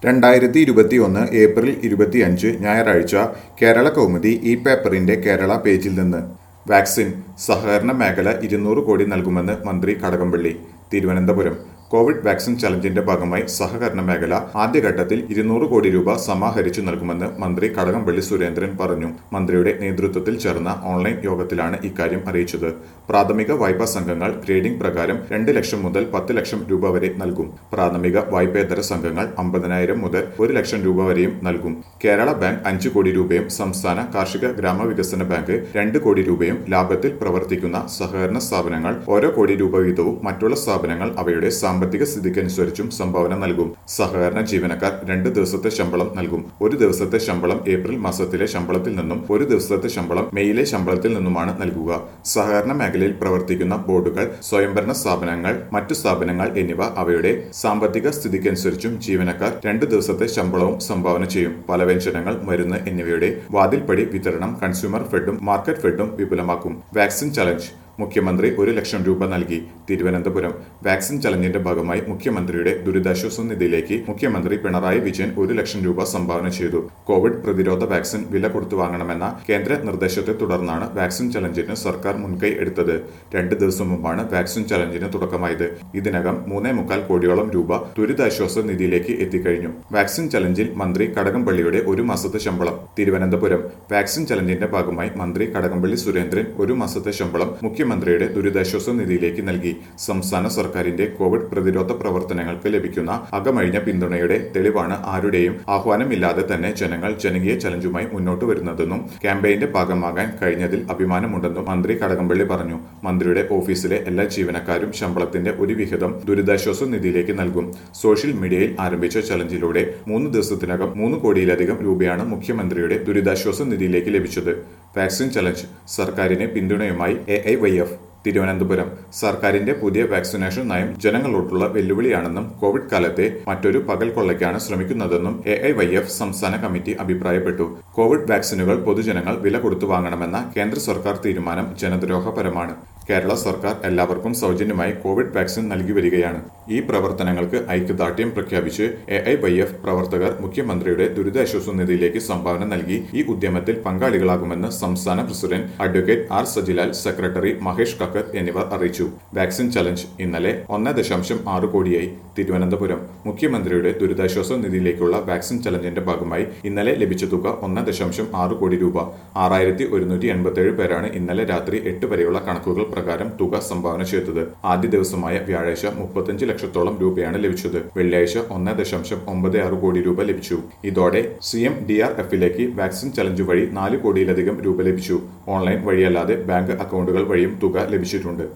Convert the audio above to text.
രണ്ടായിരത്തി ഇരുപത്തിയൊന്ന് ഏപ്രിൽ ഇരുപത്തിയഞ്ച് ഞായറാഴ്ച കേരള കൗമുദി ഈ പേപ്പറിന്റെ കേരള പേജിൽ നിന്ന് വാക്സിൻ സഹകരണ മേഖല ഇരുന്നൂറ് കോടി നൽകുമെന്ന് മന്ത്രി കടകംപള്ളി തിരുവനന്തപുരം കോവിഡ് വാക്സിൻ ചലഞ്ചിന്റെ ഭാഗമായി സഹകരണ മേഖല ആദ്യഘട്ടത്തിൽ ഇരുന്നൂറ് കോടി രൂപ സമാഹരിച്ചു നൽകുമെന്ന് മന്ത്രി കടകംപള്ളി സുരേന്ദ്രൻ പറഞ്ഞു മന്ത്രിയുടെ നേതൃത്വത്തിൽ ചേർന്ന ഓൺലൈൻ യോഗത്തിലാണ് ഇക്കാര്യം അറിയിച്ചത് പ്രാഥമിക വായ്പാ സംഘങ്ങൾ ഗ്രേഡിംഗ് പ്രകാരം രണ്ട് ലക്ഷം മുതൽ പത്ത് ലക്ഷം രൂപ വരെ നൽകും പ്രാഥമിക വായ്പേതര സംഘങ്ങൾ അമ്പതിനായിരം മുതൽ ഒരു ലക്ഷം രൂപ വരെയും നൽകും കേരള ബാങ്ക് അഞ്ച് കോടി രൂപയും സംസ്ഥാന കാർഷിക ഗ്രാമവികസന ബാങ്ക് രണ്ട് കോടി രൂപയും ലാഭത്തിൽ പ്രവർത്തിക്കുന്ന സഹകരണ സ്ഥാപനങ്ങൾ ഓരോ കോടി രൂപ വീതവും മറ്റുള്ള സ്ഥാപനങ്ങൾ അവയുടെ സാമ്പത്തിക സ്ഥിതിക്കനുസരിച്ചും സംഭാവന നൽകും സഹകരണ ജീവനക്കാർ രണ്ട് ദിവസത്തെ ശമ്പളം നൽകും ഒരു ദിവസത്തെ ശമ്പളം ഏപ്രിൽ മാസത്തിലെ ശമ്പളത്തിൽ നിന്നും ഒരു ദിവസത്തെ ശമ്പളം മെയ്യിലെ ശമ്പളത്തിൽ നിന്നുമാണ് നൽകുക സഹകരണ മേഖലയിൽ പ്രവർത്തിക്കുന്ന ബോർഡുകൾ സ്വയംഭരണ സ്ഥാപനങ്ങൾ മറ്റു സ്ഥാപനങ്ങൾ എന്നിവ അവയുടെ സാമ്പത്തിക സ്ഥിതിക്കനുസരിച്ചും ജീവനക്കാർ രണ്ട് ദിവസത്തെ ശമ്പളവും സംഭാവന ചെയ്യും പലവ്യഞ്ജനങ്ങൾ മരുന്ന് എന്നിവയുടെ വാതിൽപ്പടി വിതരണം കൺസ്യൂമർ ഫെഡും മാർക്കറ്റ് ഫെഡും വിപുലമാക്കും വാക്സിൻ ചലഞ്ച് മുഖ്യമന്ത്രി ഒരു ലക്ഷം രൂപ നൽകി തിരുവനന്തപുരം വാക്സിൻ ചലഞ്ചിന്റെ ഭാഗമായി മുഖ്യമന്ത്രിയുടെ ദുരിതാശ്വാസ നിധിയിലേക്ക് മുഖ്യമന്ത്രി പിണറായി വിജയൻ ഒരു ലക്ഷം രൂപ സംഭാവന ചെയ്തു കോവിഡ് പ്രതിരോധ വാക്സിൻ വില കൊടുത്തു വാങ്ങണമെന്ന കേന്ദ്ര നിർദ്ദേശത്തെ തുടർന്നാണ് വാക്സിൻ ചലഞ്ചിന് സർക്കാർ മുൻകൈ എടുത്തത് രണ്ട് ദിവസം മുമ്പാണ് വാക്സിൻ ചലഞ്ചിന് തുടക്കമായത് ഇതിനകം മൂന്നേ മുക്കാൽ കോടിയോളം രൂപ ദുരിതാശ്വാസ നിധിയിലേക്ക് എത്തിക്കഴിഞ്ഞു വാക്സിൻ ചലഞ്ചിൽ മന്ത്രി കടകംപള്ളിയുടെ ഒരു മാസത്തെ ശമ്പളം തിരുവനന്തപുരം വാക്സിൻ ചലഞ്ചിന്റെ ഭാഗമായി മന്ത്രി കടകംപള്ളി സുരേന്ദ്രൻ ഒരു മാസത്തെ ശമ്പളം മുഖ്യമന്ത്രിയുടെ ദുരിതാശ്വാസ നിധിയിലേക്ക് നൽകി സംസ്ഥാന സർക്കാരിന്റെ കോവിഡ് പ്രതിരോധ പ്രവർത്തനങ്ങൾക്ക് ലഭിക്കുന്ന അകമഴിഞ്ഞ പിന്തുണയുടെ തെളിവാണ് ആരുടെയും ആഹ്വാനമില്ലാതെ തന്നെ ജനങ്ങൾ ജനകീയ ചലഞ്ചുമായി മുന്നോട്ട് വരുന്നതെന്നും ക്യാമ്പയിന്റെ ഭാഗമാകാൻ കഴിഞ്ഞതിൽ അഭിമാനമുണ്ടെന്നും മന്ത്രി കടകംപള്ളി പറഞ്ഞു മന്ത്രിയുടെ ഓഫീസിലെ എല്ലാ ജീവനക്കാരും ശമ്പളത്തിന്റെ ഒരു വിഹിതം ദുരിതാശ്വാസ നിധിയിലേക്ക് നൽകും സോഷ്യൽ മീഡിയയിൽ ആരംഭിച്ച ചലഞ്ചിലൂടെ മൂന്ന് ദിവസത്തിനകം മൂന്ന് കോടിയിലധികം രൂപയാണ് മുഖ്യമന്ത്രിയുടെ ദുരിതാശ്വാസ നിധിയിലേക്ക് ലഭിച്ചത് വാക്സിൻ ചലഞ്ച് സർക്കാരിന് പിന്തുണയുമായി A I Y F Thiruvananthapuram സർക്കാരിന്റെ പുതിയ വാക്സിനേഷൻ നയം ജനങ്ങളോടുള്ള വെല്ലുവിളിയാണെന്നും കോവിഡ് കാലത്തെ മറ്റൊരു പകൽ കൊള്ളയ്ക്കാണ് ശ്രമിക്കുന്നതെന്നും എ ഐ വൈ എഫ് സംസ്ഥാന കമ്മിറ്റി അഭിപ്രായപ്പെട്ടു കോവിഡ് വാക്സിനുകൾ പൊതുജനങ്ങൾ വില കൊടുത്തു വാങ്ങണമെന്ന കേന്ദ്ര സർക്കാർ തീരുമാനം ജനദ്രോഹപരമാണ് കേരള സർക്കാർ എല്ലാവർക്കും സൗജന്യമായി കോവിഡ് വാക്സിൻ നൽകി വരികയാണ് ഈ പ്രവർത്തനങ്ങൾക്ക് ഐക്യദാർഢ്യം പ്രഖ്യാപിച്ച് എ ഐ വൈ എഫ് പ്രവർത്തകർ മുഖ്യമന്ത്രിയുടെ ദുരിതാശ്വാസ നിധിയിലേക്ക് സംഭാവന നൽകി ഈ ഉദ്യമത്തിൽ പങ്കാളികളാകുമെന്ന് സംസ്ഥാന president advocate R Sajilal secretary Mahesh Kakkar എന്നിവർ അറിയിച്ചു വാക്സിൻ ചലഞ്ച് ഇന്നലെ ഒന്ന് ദശാംശം ആറ് കോടിയായി തിരുവനന്തപുരം മുഖ്യമന്ത്രിയുടെ ദുരിതാശ്വാസ നിധിയിലേക്കുള്ള വാക്സിൻ ചലഞ്ചിന്റെ ഭാഗമായി ഇന്നലെ ലഭിച്ച തുക ഒന്ന് ദശാംശം ആറ് കോടി രൂപ ആറായിരത്തി ഒരുന്നൂറ്റി എൺപത്തിയേഴ് പേരാണ് ഇന്നലെ രാത്രി എട്ട് വരെയുള്ള കണക്കുകൾ പ്രകാരം തുക സംഭാവന ചെയ്തത് ആദ്യ ദിവസമായ വ്യാഴാഴ്ച മുപ്പത്തഞ്ച് ലക്ഷത്തോളം രൂപയാണ് ലഭിച്ചത് വെള്ളിയാഴ്ച ഒന്ന് ദശാംശം ഒമ്പത് ആറ് കോടി രൂപ ലഭിച്ചു ഇതോടെ സി എം ഡി ആർ എഫിലേക്ക് വാക്സിൻ ചലഞ്ച് വഴി നാല് കോടിയിലധികം രൂപ ലഭിച്ചു ഓൺലൈൻ വഴിയല്ലാതെ ബാങ്ക് അക്കൗണ്ടുകൾ വഴിയും തുക ലഭിച്ചിട്ടുണ്ട്